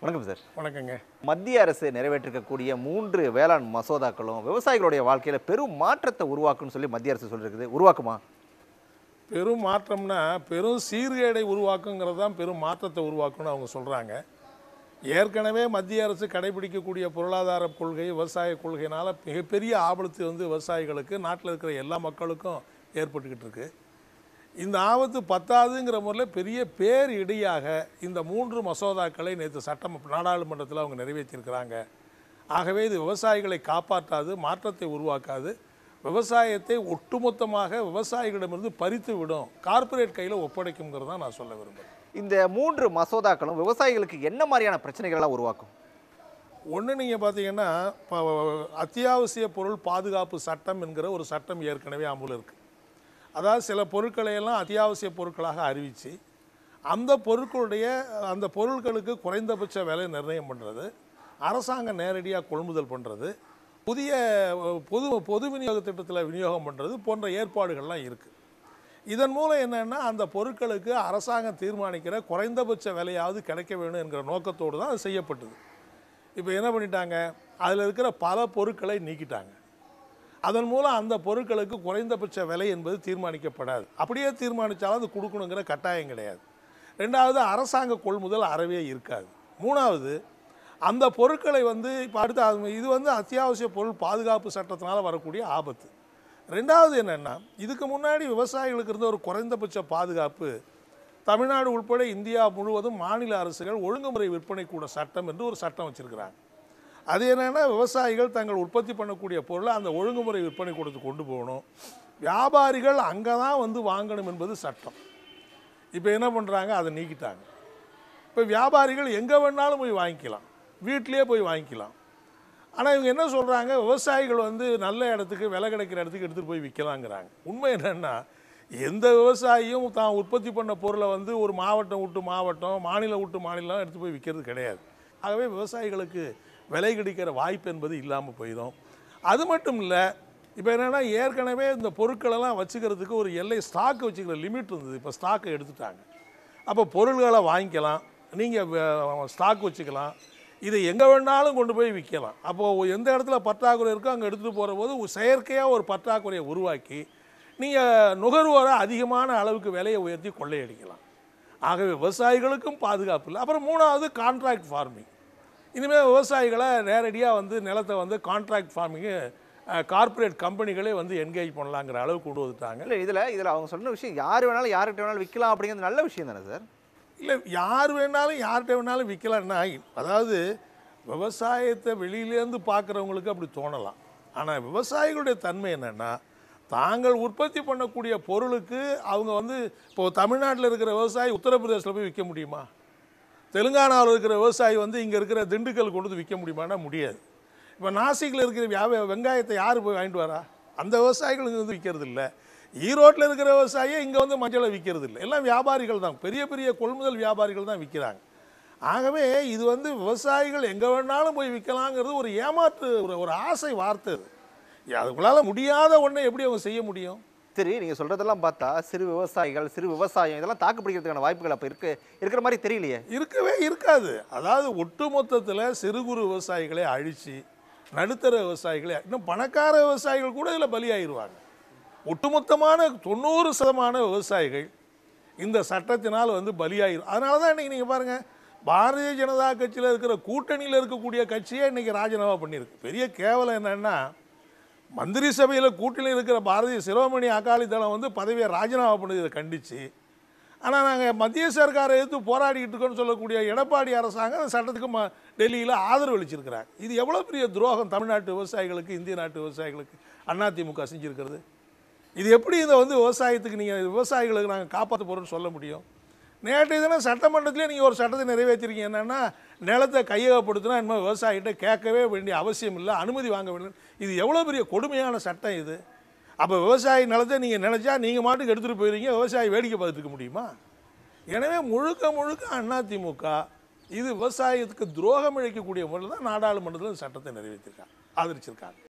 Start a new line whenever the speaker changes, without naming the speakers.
வணக்கம் சார்
வணக்கங்க
மத்திய அரசு நிறைவேற்றிருக்கக்கூடிய மூன்று வேளாண் மசோதாக்களும் விவசாயிகளுடைய வாழ்க்கையில பெரும் மாற்றத்தை உருவாக்கும்னு சொல்லி மத்திய அரசு சொல்லிருக்குது உருவாக்குமா
பெரும் மாற்றம்னா பெரும் சீர்கேடை உருவாக்குங்கிறது தான் பெரும் மாற்றத்தை உருவாக்கும்னு அவங்க சொல்கிறாங்க ஏற்கனவே மத்திய அரசு கடைபிடிக்கக்கூடிய பொருளாதார கொள்கை விவசாய கொள்கையினால் மிகப்பெரிய ஆபத்து வந்து விவசாயிகளுக்கு நாட்டில் இருக்கிற எல்லா மக்களுக்கும் ஏற்பட்டுக்கிட்டு இருக்கு இந்த ஆபத்து பத்தாதுங்கிற முறையில் பெரிய பேர் இடியாக இந்த மூன்று மசோதாக்களை நேற்று சட்டம் நாடாளுமன்றத்தில் அவங்க நிறைவேற்றியிருக்கிறாங்க ஆகவே இது விவசாயிகளை காப்பாற்றாது மாற்றத்தை உருவாக்காது விவசாயத்தை ஒட்டுமொத்தமாக விவசாயிகளிடமிருந்து பறித்து விடும் கார்ப்பரேட் கையில் ஒப்படைக்குங்கிறது தான் நான் சொல்ல விரும்புகிறேன்
இந்த மூன்று மசோதாக்களும் விவசாயிகளுக்கு என்ன மாதிரியான பிரச்சனைகளெல்லாம் உருவாக்கும்
ஒன்று நீங்கள் பார்த்தீங்கன்னா இப்போ அத்தியாவசிய பொருள் பாதுகாப்பு சட்டம் என்கிற ஒரு சட்டம் ஏற்கனவே அமுல் இருக்குது அதாவது சில பொருட்களை எல்லாம் அத்தியாவசிய பொருட்களாக அறிவித்து அந்த பொருட்களுடைய அந்த பொருட்களுக்கு குறைந்தபட்ச விலை நிர்ணயம் பண்ணுறது அரசாங்கம் நேரடியாக கொள்முதல் பண்ணுறது புதிய அஹ், பொது பொது விநியோக திட்டத்தில் விநியோகம் பண்ணுறது போன்ற ஏற்பாடுகள்லாம் இருக்குது இதன் மூலம் என்னன்னா அந்த பொருட்களுக்கு அரசாங்கம் தீர்மானிக்கிற குறைந்தபட்ச விலையாவது கிடைக்க வேணும் என்கிற நோக்கத்தோடு தான் அது செய்யப்பட்டது இப்போ என்ன பண்ணிட்டாங்க அதில் இருக்கிற பல பொருட்களை நீக்கிட்டாங்க அதன் மூலம் அந்த பொருட்களுக்கு குறைந்தபட்ச விலை என்பது தீர்மானிக்கப்படாது அப்படியே தீர்மானித்தாலும் அது கொடுக்கணுங்கிற கட்டாயம் கிடையாது ரெண்டாவது அரசாங்க கொள்முதல் அறவே இருக்காது மூணாவது அந்த பொருட்களை வந்து இப்போ அடுத்த அது- இது வந்து அத்தியாவசிய பொருள் பாதுகாப்பு சட்டத்தினால வரக்கூடிய ஆபத்து ரெண்டாவது என்னென்னா இதுக்கு முன்னாடி விவசாயிகளுக்கு இருந்த ஒரு குறைந்தபட்ச பாதுகாப்பு தமிழ்நாடு உட்பட இந்தியா முழுவதும் மாநில அரசுகள் ஒழுங்குமுறை விற்பனை கூட சட்டம் என்று ஒரு சட்டம் வச்சிருக்கிறாங்க அது என்னன்னா விவசாயிகள் தங்கள் உற்பத்தி பண்ணக்கூடிய பொருளை அந்த ஒழுங்குமுறை விற்பனை கூடத்துக்கு கொண்டு போகணும் வியாபாரிகள் அங்கே தான் வந்து வாங்கணும் என்பது சட்டம் இப்போ என்ன பண்ணுறாங்க அதை நீக்கிட்டாங்க இப்போ வியாபாரிகள் எங்கே வேணாலும் போய் வாங்கிக்கலாம் வீட்டிலேயே போய் வாங்கிக்கலாம் ஆனால் இவங்க என்ன சொல்கிறாங்க விவசாயிகள் வந்து நல்ல இடத்துக்கு விலை கிடைக்கிற இடத்துக்கு எடுத்துகிட்டு போய் விற்கலாங்கிறாங்க உண்மை என்னென்னா எந்த விவசாயியும் தான் உற்பத்தி பண்ண பொருளை வந்து ஒரு மாவட்டம் விட்டு மாவட்டம் மாநிலம் விட்டு மாநிலம் எடுத்து போய் விற்கிறது கிடையாது ஆகவே விவசாயிகளுக்கு விலை கிடைக்கிற வாய்ப்பு என்பது இல்லாமல் போயிடும் அது மட்டும் இல்லை இப்போ என்னென்னா ஏற்கனவே இந்த பொருட்களெல்லாம் வச்சுக்கிறதுக்கு ஒரு எல்லை ஸ்டாக் வச்சுக்கிற லிமிட் இருந்தது இப்போ ஸ்டாக்கை எடுத்துட்டாங்க அப்போ பொருள்களை வாங்கிக்கலாம் நீங்கள் ஸ்டாக் வச்சுக்கலாம் இதை எங்கே வேணாலும் கொண்டு போய் விற்கலாம் அப்போது எந்த இடத்துல பற்றாக்குறை இருக்கோ அங்கே எடுத்துகிட்டு போகிற போது ஒரு செயற்கையாக ஒரு பற்றாக்குறையை உருவாக்கி நீங்கள் நுகர்வோரை அதிகமான அளவுக்கு விலையை உயர்த்தி கொள்ளையடிக்கலாம் ஆகவே விவசாயிகளுக்கும் பாதுகாப்பு இல்லை அப்புறம் மூணாவது கான்ட்ராக்ட் ஃபார்மிங் இனிமேல் விவசாயிகளை நேரடியாக வந்து நிலத்தை வந்து கான்ட்ராக்ட் ஃபார்மிங்கு கார்ப்பரேட் கம்பெனிகளே வந்து என்கேஜ் பண்ணலாங்கிற அளவுக்கு கொண்டு வந்துட்டாங்க
இல்லை இதில் இதில் அவங்க சொன்ன விஷயம் யார் வேணாலும் யார்கிட்ட வேணாலும் விற்கலாம் அப்படிங்கிறது நல்ல விஷயம் தானே சார்
இல்லை யார் வேணாலும் யார்கிட்ட வேணாலும் விற்கலாம்னா அதாவது விவசாயத்தை வெளியிலேருந்து பார்க்குறவங்களுக்கு அப்படி தோணலாம் ஆனால் விவசாயிகளுடைய தன்மை என்னென்னா தாங்கள் உற்பத்தி பண்ணக்கூடிய பொருளுக்கு அவங்க வந்து இப்போ தமிழ்நாட்டில் இருக்கிற விவசாயி உத்தரப்பிரதேசத்தில் போய் விற்க முடியுமா தெலுங்கானாவில் இருக்கிற விவசாயி வந்து இங்கே இருக்கிற திண்டுக்கல் கொண்டு வந்து விற்க முடியுமானா முடியாது இப்போ நாசிக்கில் இருக்கிற வியாப வெங்காயத்தை யார் போய் வாங்கிட்டு வரா அந்த விவசாயிகள் இங்கே வந்து விற்கிறது இல்லை ஈரோட்டில் இருக்கிற விவசாயியே இங்கே வந்து மஞ்சளை விற்கிறது இல்லை எல்லாம் வியாபாரிகள் தான் பெரிய பெரிய கொள்முதல் வியாபாரிகள் தான் விற்கிறாங்க ஆகவே இது வந்து விவசாயிகள் எங்கே வேணாலும் போய் விற்கலாங்கிறது ஒரு ஏமாற்று ஒரு ஒரு ஆசை வார்த்தை அது அதுக்குள்ளால முடியாத ஒன்றை எப்படி அவங்க செய்ய முடியும்
சரி நீங்கள் சொல்கிறதெல்லாம் பார்த்தா சிறு விவசாயிகள் சிறு விவசாயம் இதெல்லாம் தாக்கு பிடிக்கிறதுக்கான வாய்ப்புகள் அப்போ இருக்கு இருக்கிற மாதிரி தெரியலையே
இருக்கவே இருக்காது அதாவது ஒட்டுமொத்தத்தில் சிறு குறு விவசாயிகளை அழிச்சு நடுத்தர விவசாயிகளை இன்னும் பணக்கார விவசாயிகள் கூட இதில் பலியாயிருவாங்க ஒட்டுமொத்தமான தொண்ணூறு சதமான விவசாயிகள் இந்த சட்டத்தினால் வந்து பலியாயிரும் அதனால தான் இன்றைக்கி நீங்கள் பாருங்கள் பாரதிய ஜனதா கட்சியில் இருக்கிற கூட்டணியில் இருக்கக்கூடிய கட்சியே இன்றைக்கி ராஜினாமா பண்ணியிருக்கு பெரிய கேவலம் என்னன்னா மந்திரி சபையில் கூட்டணியில் இருக்கிற பாரதிய சிரோமணி அகாலி தளம் வந்து பதவியை ராஜினாமா பண்ணதை கண்டித்து ஆனால் நாங்கள் மத்திய சர்க்காரை எதிர்த்து போராடிக்கிட்டு இருக்கோம்னு சொல்லக்கூடிய எடப்பாடி அரசாங்கம் அந்த சட்டத்துக்கு ம டெல்லியில் ஆதரவு அளிச்சிருக்கிறாங்க இது எவ்வளோ பெரிய துரோகம் தமிழ்நாட்டு விவசாயிகளுக்கு இந்திய நாட்டு விவசாயிகளுக்கு அதிமுக செஞ்சுருக்கிறது இது எப்படி இதை வந்து விவசாயத்துக்கு நீங்கள் விவசாயிகளுக்கு நாங்கள் காப்பாற்ற போகிறோம்னு சொல்ல முடியும் நேற்று தினம் சட்டமன்றத்திலே நீங்கள் ஒரு சட்டத்தை நிறைவேற்றிருக்கீங்க என்னென்னா நிலத்தை கையகப்படுத்தினா இனிமேல் விவசாயிகிட்ட கேட்கவே வேண்டிய அவசியம் இல்லை அனுமதி வாங்க வேண்டும் இது எவ்வளோ பெரிய கொடுமையான சட்டம் இது அப்போ விவசாயி நிலத்தை நீங்கள் நினச்சா நீங்கள் மாட்டுக்கு எடுத்துகிட்டு போயிருங்க விவசாயி வேடிக்கை பார்த்துட்டு இருக்க முடியுமா எனவே முழுக்க முழுக்க அதிமுக இது விவசாயத்துக்கு துரோகம் இழைக்கக்கூடிய முறையில் தான் நாடாளுமன்றத்தில் இந்த சட்டத்தை நிறைவேற்றிருக்காங்க ஆதரிச்சிருக்காங்க